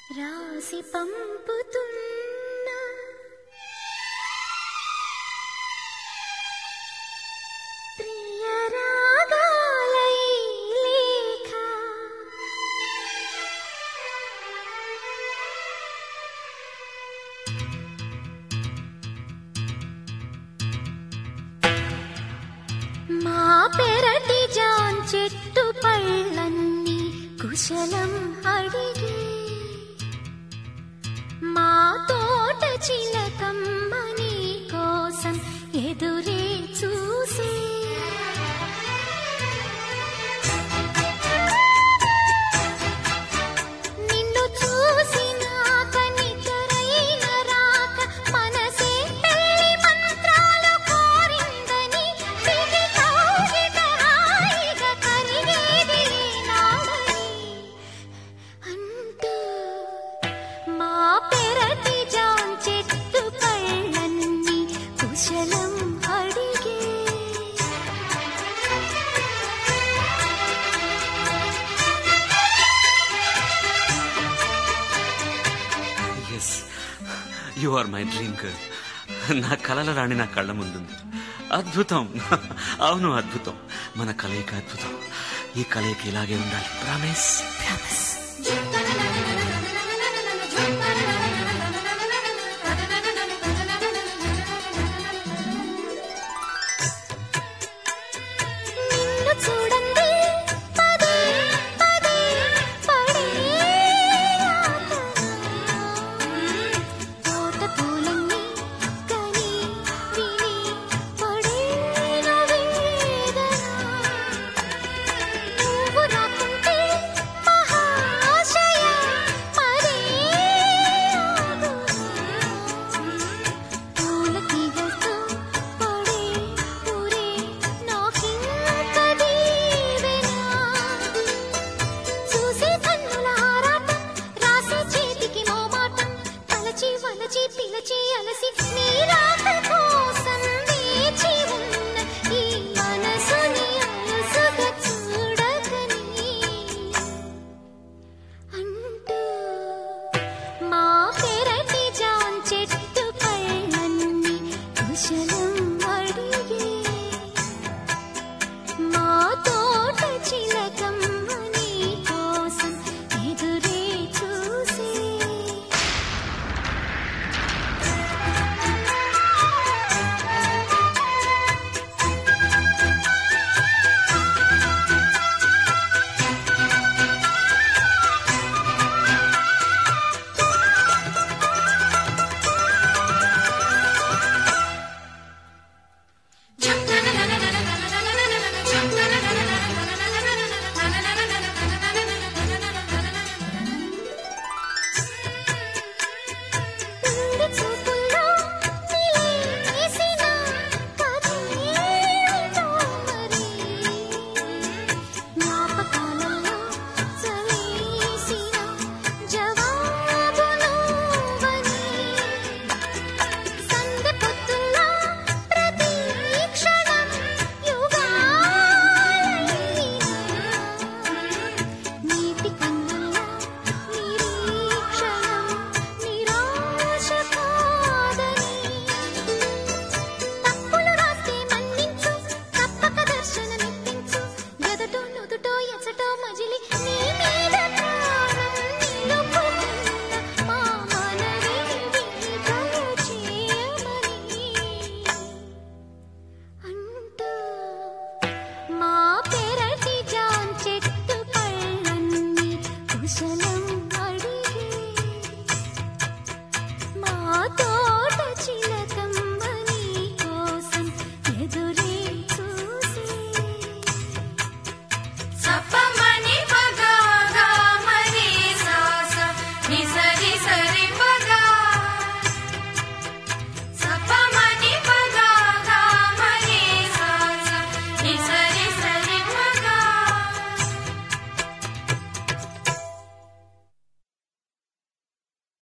రాసి పంపుతున్నా ప్రియ రాగాలై లేఖ మా పెరటి జాన్ చెట్టు పళ్ళన్నీ కుశలం అడిగే మా తోట చిలకమ్మ నీ కోసం ఎదురే చూసే నిన్ను చూసినాక నిద్రైన రాక మనసే పెళ్లి మంత్రాలు కోరిందని పిగి కౌగిట హాయిగా కరిగేది నాడని అంటూ మా పెరటి జాన్ చెట్టు పళ్ళన్నీ కుశలం అడిగే yes you are my dream girl నా కలల రాణి నా కళ్ళ ముందుంది అద్భుతం అవును అద్భుతం మన కలయిక అద్భుతం ఈ కలయిక ఇలాగే ఉండాలి ప్రామిస్ ప్రామిస్